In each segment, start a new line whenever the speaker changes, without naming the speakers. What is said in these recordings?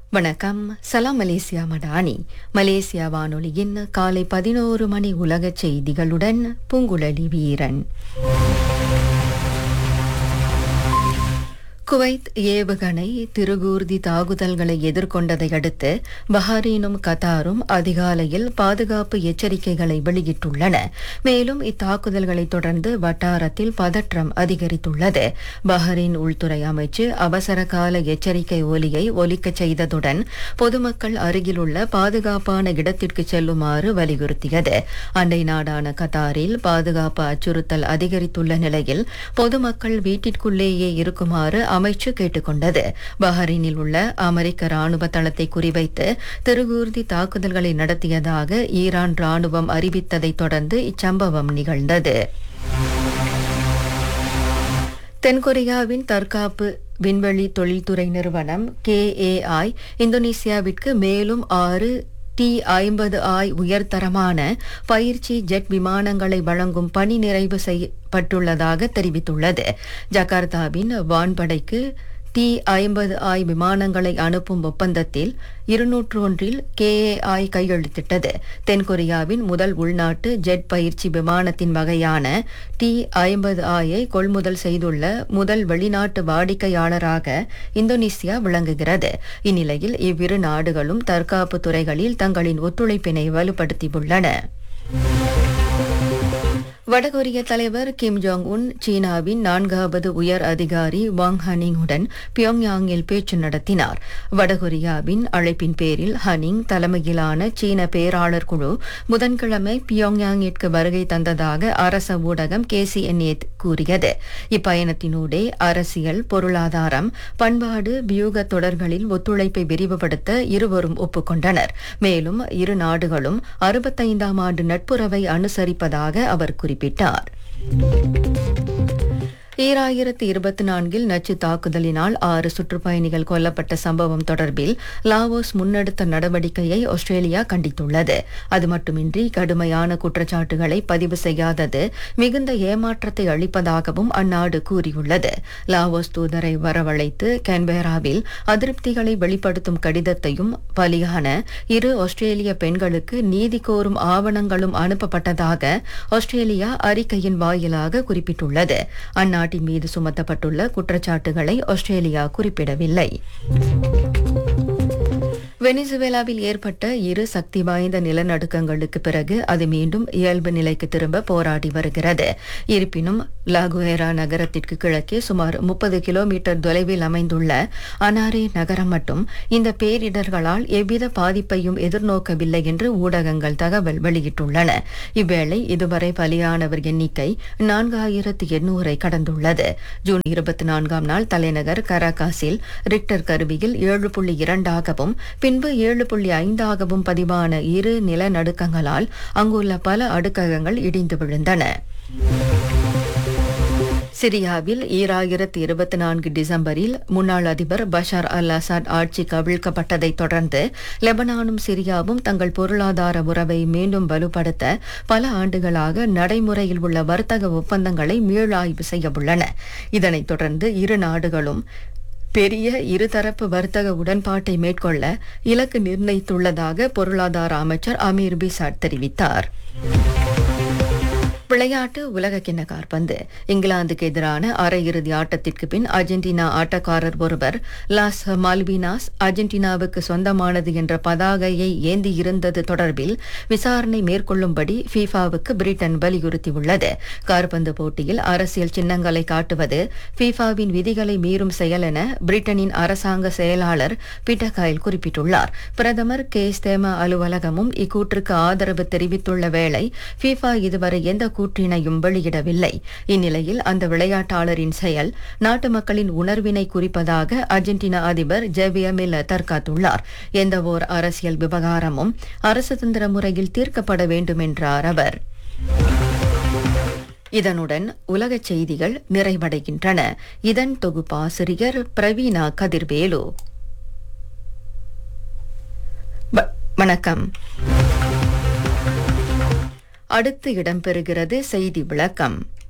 வணக்கம் சலாம் Malaysia Madani Malaysia வானொலியின் காலை பதினோரு மணி உலகச் செய்திகளுடன் பூங்குழலி வீரன் குவைத் ஏவுகணை திருகூர்தி தாக்குதல்களை எதிர்கொண்டதை அடுத்து பஹ்ரைனும் கத்தாரும் அதிகாலையில் பாதுகாப்பு எச்சரிக்கைகளை வெளியிட்டுள்ளன மேலும் இத்தாக்குதல்களை தொடர்ந்து வட்டாரத்தில் பதற்றம் அதிகரித்துள்ளது பஹ்ரைன் உள்துறை அமைச்சு அவசர கால எச்சரிக்கை ஒலியை ஒலிக்கச் செய்ததுடன் பொதுமக்கள் அருகிலுள்ள பாதுகாப்பான இடத்திற்கு செல்லுமாறு வலியுறுத்தியது அண்டை நாடான கத்தாரில் பாதுகாப்பு அச்சுறுத்தல் அதிகரித்துள்ள நிலையில் பொதுமக்கள் வீட்டிற்குள்ளேயே இருக்குமாறு அமைச்சு கேட்டுக்கொண்டது பஹ்ரைனில் உள்ள அமெரிக்க ராணுவ தளத்தை குறிவைத்து திருகூர்தி தாக்குதல்களை நடத்தியதாக ஈரான் ராணுவம் அறிவித்ததைத் தொடர்ந்து இச்சம்பவம் நிகழ்ந்தது தென்கொரியாவின் தற்காப்பு விண்வெளி தொழில்துறை நிறுவனம் கேஏஐ இந்தோனேசியாவிற்கு மேலும் ஆறு டி ஐம்பது ஆய் உயர்தரமான பயிற்சி ஜெட் விமானங்களை வழங்கும் பணி நிறைவு செய்யப்பட்டுள்ளதாக தெரிவித்துள்ளது ஜகார்த்தாவின் வான்படைக்கு டி ஐம்பது ஆய் விமானங்களை அனுப்பும் ஒப்பந்தத்தில் இருநூற்று ஒன்றில் கேஏஐ கையெழுத்திட்டது தென்கொரியாவின் முதல் உள்நாட்டு ஜெட் பயிற்சி விமானத்தின் வகையான டி ஐம்பது ஆயை கொள்முதல் செய்துள்ள முதல் வெளிநாட்டு வாடிக்கையாளராக இந்தோனேசியா விளங்குகிறது இந்நிலையில் இவ்விரு நாடுகளும் தற்காப்பு துறைகளில் தங்களின் ஒத்துழைப்பினை வலுப்படுத்தியுள்ளன வடகொரிய தலைவர் கிம் ஜோங் உன் சீனாவின் நான்காவது உயர் அதிகாரி வாங் ஹனிங்குடன் பியோங்யாங்கில் பேச்சு நடத்தினார் வடகொரியாவின் அழைப்பின் பேரில் ஹனிங் தலைமையிலான சீன பேராளர் குழு புதன்கிழமை பியோங்யாங்கிற்கு வருகை தந்ததாக அரச ஊடகம் கேசிஎன்ஏ கூறியது இப்பயணத்தினூடே அரசியல் பொருளாதாரம் பண்பாடு வியூக தொடர்களில் ஒத்துழைப்பை விரிவுபடுத்த இருவரும் ஒப்புக்கொண்டனர் மேலும் இரு நாடுகளும் அறுபத்தைந்தாம் ஆண்டு நட்புறவை அனுசரிப்பதாக அவர் குறிப்பிட்டார் குறிப்பிட்டார் ஈராயிரத்து இருபத்தி நான்கில் நச்சு தாக்குதலினால் ஆறு சுற்றுப்பயணிகள் கொல்லப்பட்ட சம்பவம் தொடர்பில் லாவோஸ் முன்னெடுத்த நடவடிக்கையை ஆஸ்திரேலியா கண்டித்துள்ளது அது மட்டுமின்றி கடுமையான குற்றச்சாட்டுகளை பதிவு செய்யாதது மிகுந்த ஏமாற்றத்தை அளிப்பதாகவும் அந்நாடு கூறியுள்ளது லாவோஸ் தூதரை வரவழைத்து கேன்பேராவில் அதிருப்திகளை வெளிப்படுத்தும் கடிதத்தையும் பலியான இரு ஆஸ்திரேலிய பெண்களுக்கு நீதி கோரும் ஆவணங்களும் அனுப்பப்பட்டதாக ஆஸ்திரேலியா அறிக்கையின் வாயிலாக குறிப்பிட்டுள்ளது அந்நாட்டு நாட்டின் மீது சுமத்தப்பட்டுள்ள குற்றச்சாட்டுகளை ஆஸ்திரேலியா குறிப்பிடவில்லை வெனிசுவேலாவில் ஏற்பட்ட இரு சக்தி வாய்ந்த நிலநடுக்கங்களுக்கு பிறகு அது மீண்டும் இயல்பு நிலைக்கு திரும்ப போராடி வருகிறது இருப்பினும் லாகுவேரா நகரத்திற்கு கிழக்கே சுமார் முப்பது கிலோமீட்டர் தொலைவில் அமைந்துள்ள அனாரே நகரம் மட்டும் இந்த பேரிடர்களால் எவ்வித பாதிப்பையும் எதிர்நோக்கவில்லை என்று ஊடகங்கள் தகவல் வெளியிட்டுள்ளன இவ்வேளை இதுவரை பலியானவர் எண்ணிக்கை நான்காயிரத்து எண்ணூரை கடந்துள்ளது ஜூன் இருபத்தி நான்காம் நாள் தலைநகர் கராகாஸில் ரிக்டர் கருவியில் ஏழு புள்ளி இரண்டாகவும் பின்பு ஏழு புள்ளி ஐந்தாகவும் பதிவான இரு நிலநடுக்கங்களால் அங்குள்ள பல அடுக்ககங்கள் இடிந்து விழுந்தன சிரியாவில் ஈராயிரத்து இருபத்தி நான்கு டிசம்பரில் முன்னாள் அதிபர் பஷார் அல் அசாட் ஆட்சி கவிழ்க்கப்பட்டதை தொடர்ந்து லெபனானும் சிரியாவும் தங்கள் பொருளாதார உறவை மீண்டும் வலுப்படுத்த பல ஆண்டுகளாக நடைமுறையில் உள்ள வர்த்தக ஒப்பந்தங்களை மீளாய்வு செய்யவுள்ளன இதனைத் தொடர்ந்து இரு நாடுகளும் பெரிய இருதரப்பு வர்த்தக உடன்பாட்டை மேற்கொள்ள இலக்கு நிர்ணயித்துள்ளதாக பொருளாதார அமைச்சர் அமீர் பிசாட் தெரிவித்தார் விளையாட்டு உலகக்கிண்ண காற்பந்து இங்கிலாந்துக்கு எதிரான அரையிறுதி ஆட்டத்திற்கு பின் அர்ஜென்டினா ஆட்டக்காரர் ஒருவர் லாஸ் மால்வினாஸ் அர்ஜென்டினாவுக்கு சொந்தமானது என்ற பதாகையை ஏந்தி இருந்தது தொடர்பில் விசாரணை மேற்கொள்ளும்படி ஃபீஃபாவுக்கு பிரிட்டன் வலியுறுத்தியுள்ளது காற்பந்து போட்டியில் அரசியல் சின்னங்களை காட்டுவது ஃபீஃபாவின் விதிகளை மீறும் செயல் என பிரிட்டனின் அரசாங்க செயலாளர் பீட்டர் குறிப்பிட்டுள்ளார் பிரதமர் கே ஸ்தேம அலுவலகமும் இக்கூற்றுக்கு ஆதரவு தெரிவித்துள்ள வேளை ஃபீஃபா இதுவரை எந்த கூற்றினையும் வெளியிடவில்லை இந்நிலையில் அந்த விளையாட்டாளரின் செயல் நாட்டு மக்களின் உணர்வினை குறிப்பதாக அர்ஜென்டினா அதிபர் ஜெவிய மில்லர் தற்காத்துள்ளார் எந்தவோர் அரசியல் விவகாரமும் அரசுதந்திர முறையில் தீர்க்கப்பட வேண்டும் என்றார் அவர் இதனுடன் உலகச் செய்திகள் நிறைவடைகின்றன இதன் தொகுப்பாசிரியர் பிரவீனா கதிர்வேலு வணக்கம் அடுத்து இடம்பெறுகிறது செய்தி விளக்கம்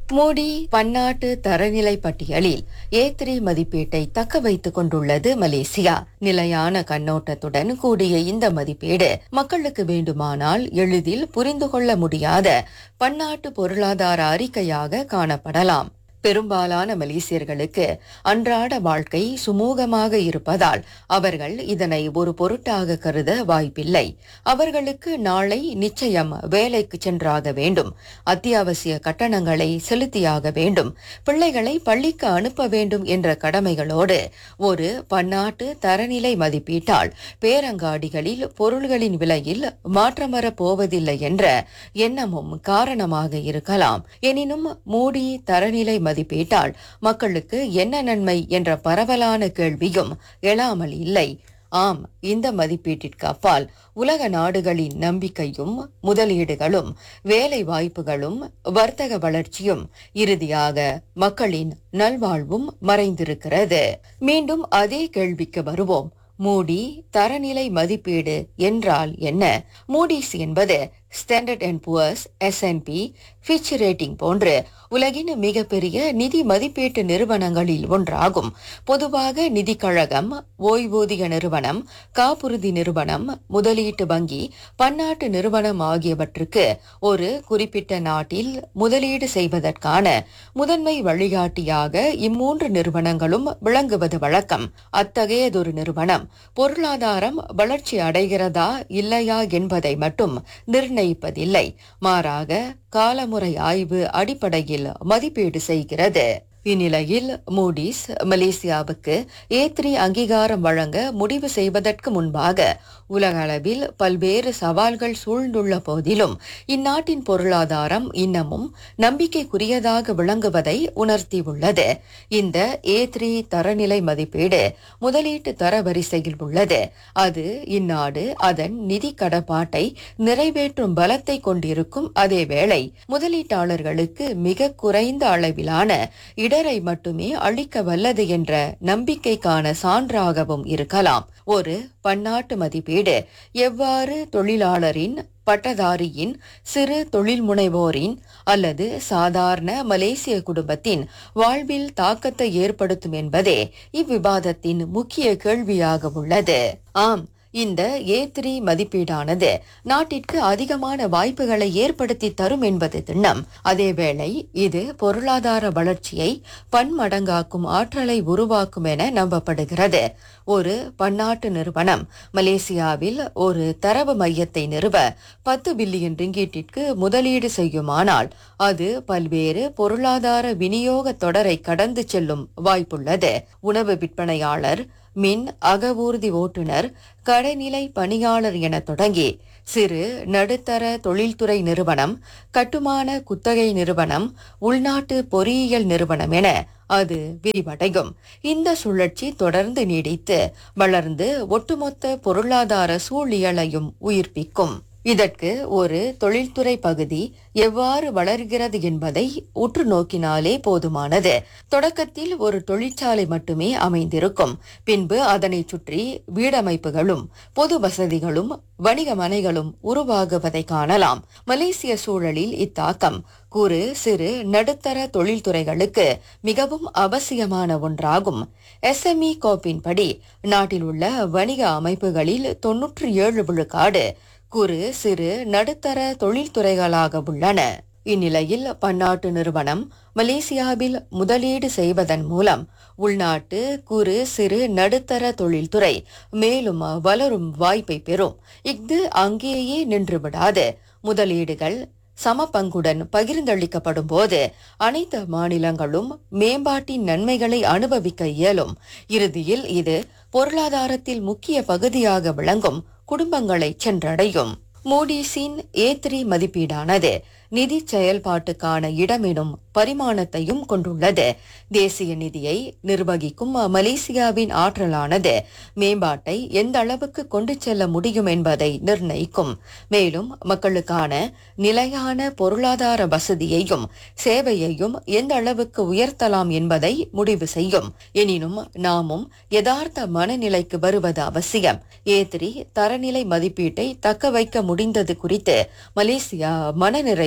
மோடி பன்னாட்டு தரநிலை பட்டியலில் ஏ மதிப்பீட்டை தக்க வைத்துக் கொண்டுள்ளது மலேசியா நிலையான கண்ணோட்டத்துடன் கூடிய இந்த மதிப்பீடு மக்களுக்கு வேண்டுமானால் எளிதில் புரிந்து கொள்ள முடியாத பன்னாட்டு பொருளாதார அறிக்கையாக காணப்படலாம் பெரும்பாலான மலேசியர்களுக்கு அன்றாட வாழ்க்கை சுமூகமாக இருப்பதால் அவர்கள் இதனை ஒரு பொருட்டாக கருத வாய்ப்பில்லை அவர்களுக்கு நாளை நிச்சயம் வேலைக்கு சென்றாக வேண்டும் அத்தியாவசிய கட்டணங்களை செலுத்தியாக வேண்டும் பிள்ளைகளை பள்ளிக்கு அனுப்ப வேண்டும் என்ற கடமைகளோடு ஒரு பன்னாட்டு தரநிலை மதிப்பீட்டால் பேரங்காடிகளில் பொருள்களின் விலையில் மாற்றம் வரப் போவதில்லை என்ற எண்ணமும் காரணமாக இருக்கலாம் எனினும் மூடி தரநிலை மதிப்பீட்டால் மக்களுக்கு என்ன நன்மை என்ற பரவலான கேள்வியும் எழாமல் இல்லை ஆம் இந்த மதிப்பீட்டிற்கு அப்பால் உலக நாடுகளின் நம்பிக்கையும் முதலீடுகளும் வேலை வாய்ப்புகளும் வர்த்தக வளர்ச்சியும் இறுதியாக மக்களின் நல்வாழ்வும் மறைந்திருக்கிறது மீண்டும் அதே கேள்விக்கு வருவோம் மூடி தரநிலை மதிப்பீடு என்றால் என்ன மூடிஸ் என்பது standard and Poor's S and P Fitch rating போன்று உலகின் மிகப்பெரிய நிதி மதிப்பீட்டு நிறுவனங்களில் ஒன்றாகும் பொதுவாக நிதி கழகம் ஓய்வூதிய நிறுவனம் காப்புறுதி நிறுவனம் முதலீட்டு வங்கி பன்னாட்டு நிறுவனம் ஆகியவற்றுக்கு ஒரு குறிப்பிட்ட நாட்டில் முதலீடு செய்வதற்கான முதன்மை வழிகாட்டியாக இம்மூன்று நிறுவனங்களும் விளங்குவது வழக்கம் அத்தகையதொரு நிறுவனம் பொருளாதாரம் வளர்ச்சி அடைகிறதா இல்லையா என்பதை மட்டும் நிர்ணயிப்பதில்லை மாறாக காலமுறை ஆய்வு அடிப்படையில் மதிப்பீடு செய்கிறது இந்நிலையில் மூடிஸ் மலேசியாவுக்கு ஏ த்ரீ அங்கீகாரம் வழங்க முடிவு செய்வதற்கு முன்பாக உலக அளவில் பல்வேறு சவால்கள் சூழ்ந்துள்ள போதிலும் இந்நாட்டின் பொருளாதாரம் இன்னமும் நம்பிக்கைக்குரியதாக விளங்குவதை உணர்த்தியுள்ளது இந்த ஏ த்ரீ தரநிலை மதிப்பீடு முதலீட்டு தரவரிசையில் உள்ளது அது இந்நாடு அதன் நிதி கடப்பாட்டை நிறைவேற்றும் பலத்தை கொண்டிருக்கும் அதேவேளை முதலீட்டாளர்களுக்கு மிக குறைந்த அளவிலான இடரை மட்டுமே அளிக்க வல்லது என்ற நம்பிக்கைக்கான சான்றாகவும் இருக்கலாம் ஒரு பன்னாட்டு மதிப்பீடு எவ்வாறு தொழிலாளரின் பட்டதாரியின் சிறு தொழில் முனைவோரின் அல்லது சாதாரண மலேசிய குடும்பத்தின் வாழ்வில் தாக்கத்தை ஏற்படுத்தும் என்பதே இவ்விவாதத்தின் முக்கிய கேள்வியாக உள்ளது ஆம் இந்த ஏ த்ரீ மதிப்பீடானது நாட்டிற்கு அதிகமான வாய்ப்புகளை ஏற்படுத்தி தரும் என்பது திண்ணம் அதேவேளை இது பொருளாதார வளர்ச்சியை பன்மடங்காக்கும் ஆற்றலை உருவாக்கும் என நம்பப்படுகிறது ஒரு பன்னாட்டு நிறுவனம் மலேசியாவில் ஒரு தரவு மையத்தை நிறுவ பத்து பில்லியன் ரிங்கீட்டிற்கு முதலீடு செய்யுமானால் அது பல்வேறு பொருளாதார விநியோக தொடரை கடந்து செல்லும் வாய்ப்புள்ளது உணவு விற்பனையாளர் மின் அகவூர்தி ஓட்டுநர் கடைநிலை பணியாளர் என தொடங்கி சிறு நடுத்தர தொழில்துறை நிறுவனம் கட்டுமான குத்தகை நிறுவனம் உள்நாட்டு பொறியியல் நிறுவனம் என அது விரிவடையும் இந்த சுழற்சி தொடர்ந்து நீடித்து வளர்ந்து ஒட்டுமொத்த பொருளாதார சூழியலையும் உயிர்ப்பிக்கும் இதற்கு ஒரு தொழில்துறை பகுதி எவ்வாறு வளர்கிறது என்பதை உற்று நோக்கினாலே போதுமானது தொடக்கத்தில் ஒரு தொழிற்சாலை மட்டுமே அமைந்திருக்கும் பின்பு அதனைச் சுற்றி வீடமைப்புகளும் பொது வசதிகளும் வணிக மனைகளும் உருவாகுவதை காணலாம் மலேசிய சூழலில் இத்தாக்கம் குறு சிறு நடுத்தர தொழில்துறைகளுக்கு மிகவும் அவசியமான ஒன்றாகும் எஸ்எம்இ கோப்பின்படி நாட்டில் உள்ள வணிக அமைப்புகளில் தொன்னூற்றி ஏழு விழுக்காடு குறு சிறு நடுத்தர தொழில்துறைகளாக உள்ளன இந்நிலையில் பன்னாட்டு நிறுவனம் மலேசியாவில் முதலீடு செய்வதன் மூலம் உள்நாட்டு குறு சிறு நடுத்தர தொழில்துறை மேலும் வளரும் வாய்ப்பை பெறும் இஃது அங்கேயே நின்று விடாது முதலீடுகள் சம பங்குடன் பகிர்ந்தளிக்கப்படும் போது அனைத்து மாநிலங்களும் மேம்பாட்டின் நன்மைகளை அனுபவிக்க இயலும் இறுதியில் இது பொருளாதாரத்தில் முக்கிய பகுதியாக விளங்கும் குடும்பங்களை சென்றடையும் மூடிஸின் ஏ த்ரீ மதிப்பீடானது நிதி செயல்பாட்டுக்கான இடமெனும் பரிமாணத்தையும் கொண்டுள்ளது தேசிய நிதியை நிர்வகிக்கும் மலேசியாவின் ஆற்றலானது மேம்பாட்டை எந்த அளவுக்கு கொண்டு செல்ல முடியும் என்பதை நிர்ணயிக்கும் மேலும் மக்களுக்கான நிலையான பொருளாதார வசதியையும் சேவையையும் எந்த அளவுக்கு உயர்த்தலாம் என்பதை முடிவு செய்யும் எனினும் நாமும் யதார்த்த மனநிலைக்கு வருவது அவசியம் ஏ த்ரீ தரநிலை மதிப்பீட்டை தக்க வைக்க முடிந்தது குறித்து மலேசியா மனநிறைவு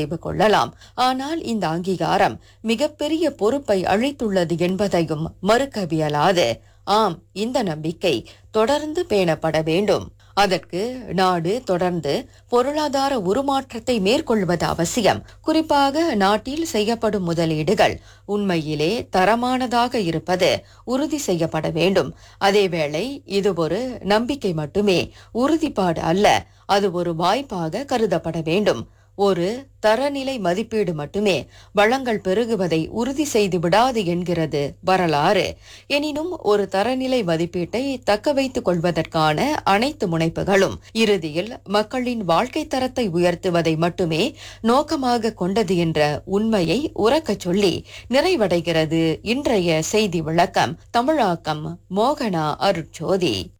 செய்து கொள்ளலாம் ஆனால் இந்த அங்கீகாரம் மிகப்பெரிய பொறுப்பை அளித்துள்ளது என்பதையும் மறுக்கவியலாது ஆம் இந்த நம்பிக்கை தொடர்ந்து பேணப்பட வேண்டும் அதற்கு நாடு தொடர்ந்து பொருளாதார உருமாற்றத்தை மேற்கொள்வது அவசியம் குறிப்பாக நாட்டில் செய்யப்படும் முதலீடுகள் உண்மையிலே தரமானதாக இருப்பது உறுதி செய்யப்பட வேண்டும் அதேவேளை இது ஒரு நம்பிக்கை மட்டுமே உறுதிப்பாடு அல்ல அது ஒரு வாய்ப்பாக கருதப்பட வேண்டும் ஒரு தரநிலை மதிப்பீடு மட்டுமே வளங்கள் பெருகுவதை உறுதி செய்து விடாது என்கிறது வரலாறு எனினும் ஒரு தரநிலை மதிப்பீட்டை தக்க வைத்துக் கொள்வதற்கான அனைத்து முனைப்புகளும் இறுதியில் மக்களின் வாழ்க்கை தரத்தை உயர்த்துவதை மட்டுமே நோக்கமாக கொண்டது என்ற உண்மையை உறக்கச் சொல்லி நிறைவடைகிறது இன்றைய செய்தி விளக்கம் தமிழாக்கம் மோகனா அருட்சோதி